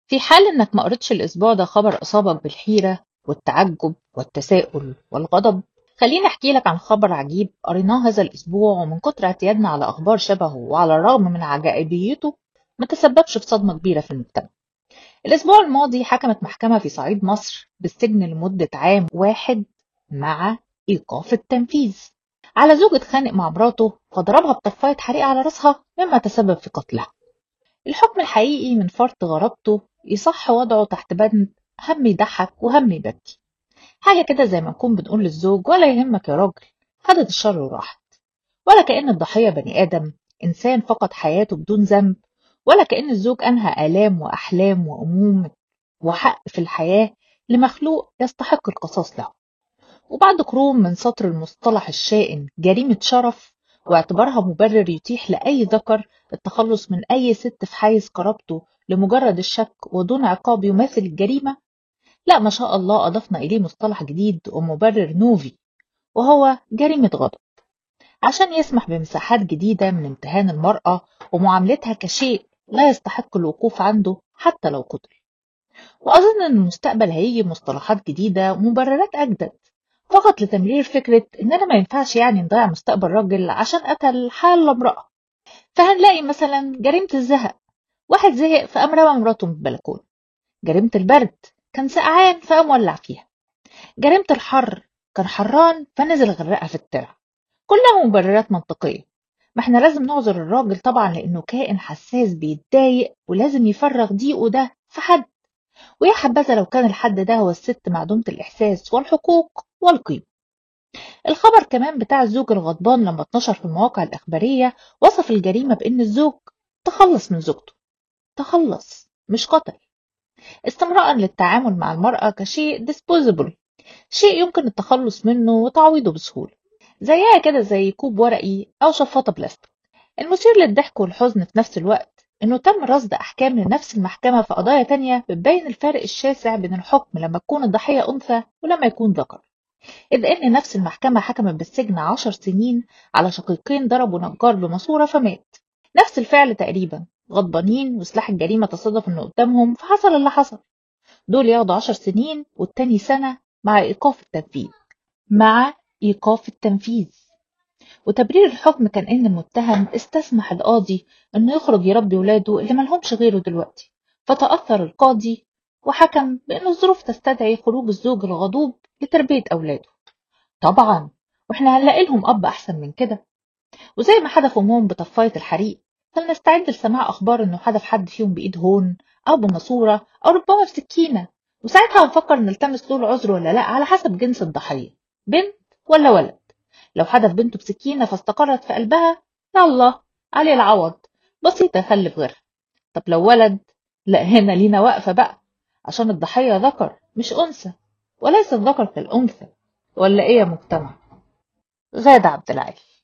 في حال إنك ما قريتش الأسبوع ده خبر أصابك بالحيرة والتعجب والتساؤل والغضب خليني أحكي لك عن خبر عجيب قريناه هذا الأسبوع ومن كتر اعتيادنا على أخبار شبهه وعلى الرغم من عجائبيته ما تسببش في صدمة كبيرة في المجتمع الأسبوع الماضي حكمت محكمة في صعيد مصر بالسجن لمدة عام واحد مع إيقاف التنفيذ على زوج اتخانق مع مراته فضربها بطفاية حريق على راسها مما تسبب في قتلها الحكم الحقيقي من فرط غرابته يصح وضعه تحت بند هم يضحك وهم يبكي حاجة كده زي ما نكون بنقول للزوج ولا يهمك يا راجل خدت الشر وراحت ولا كأن الضحية بني آدم إنسان فقد حياته بدون ذنب ولا كأن الزوج أنهى آلام وأحلام وأموم وحق في الحياة لمخلوق يستحق القصاص له وبعد قرون من سطر المصطلح الشائن جريمة شرف واعتبارها مبرر يتيح لأي ذكر التخلص من أي ست في حيز قرابته لمجرد الشك ودون عقاب يماثل الجريمة لا ما شاء الله أضفنا إليه مصطلح جديد ومبرر نوفي وهو جريمة غضب عشان يسمح بمساحات جديدة من امتهان المرأة ومعاملتها كشيء لا يستحق الوقوف عنده حتى لو قتل وأظن أن المستقبل هيجي مصطلحات جديدة ومبررات أجدد فقط لتمرير فكرة إننا ما ينفعش يعني نضيع مستقبل راجل عشان قتل حال امرأة فهنلاقي مثلا جريمة الزهق واحد زهق فقام رمى مراته من البلكونة جريمة البرد كان سقعان فقام ولع فيها جريمة الحر كان حران فنزل غرقها في الترع كلها مبررات منطقية ما احنا لازم نعذر الراجل طبعا لأنه كائن حساس بيتضايق ولازم يفرغ ضيقه ده في حد ويا حبذا لو كان الحد ده هو الست معدومة الإحساس والحقوق والقيمة الخبر كمان بتاع الزوج الغضبان لما اتنشر في المواقع الإخبارية وصف الجريمة بأن الزوج تخلص من زوجته تخلص مش قتل استمراء للتعامل مع المرأة كشيء disposable شيء يمكن التخلص منه وتعويضه بسهولة زيها كده زي كوب ورقي أو شفاطة بلاستيك المثير للضحك والحزن في نفس الوقت إنه تم رصد أحكام لنفس المحكمة في قضايا تانية بتبين الفارق الشاسع بين الحكم لما تكون الضحية أنثى ولما يكون ذكر إذ إن نفس المحكمة حكمت بالسجن عشر سنين على شقيقين ضربوا نجار بماسورة فمات نفس الفعل تقريبا غضبانين وسلاح الجريمة تصادف إنه قدامهم فحصل اللي حصل دول ياخدوا عشر سنين والتاني سنة مع إيقاف التنفيذ مع إيقاف التنفيذ وتبرير الحكم كان إن المتهم استسمح القاضي إنه يخرج يربي ولاده اللي ملهمش غيره دلوقتي فتأثر القاضي وحكم بأن الظروف تستدعي خروج الزوج الغضوب لتربية أولاده طبعا وإحنا هنلاقي لهم أب أحسن من كده وزي ما حدف أمهم بطفاية الحريق فلنستعد لسماع أخبار إنه حدف حد فيهم بإيد هون أو بماسورة أو ربما بسكينة وساعتها هنفكر نلتمس له العذر ولا لا على حسب جنس الضحية بنت ولا ولد لو حدف بنته بسكينة فاستقرت في قلبها يا الله عليه العوض بسيطة يخلف غيرها طب لو ولد لا هنا لينا واقفة بقى عشان الضحية ذكر مش أنثى وليس الذكر كالأنثى ولا إيه يا مجتمع غادة عبد العالي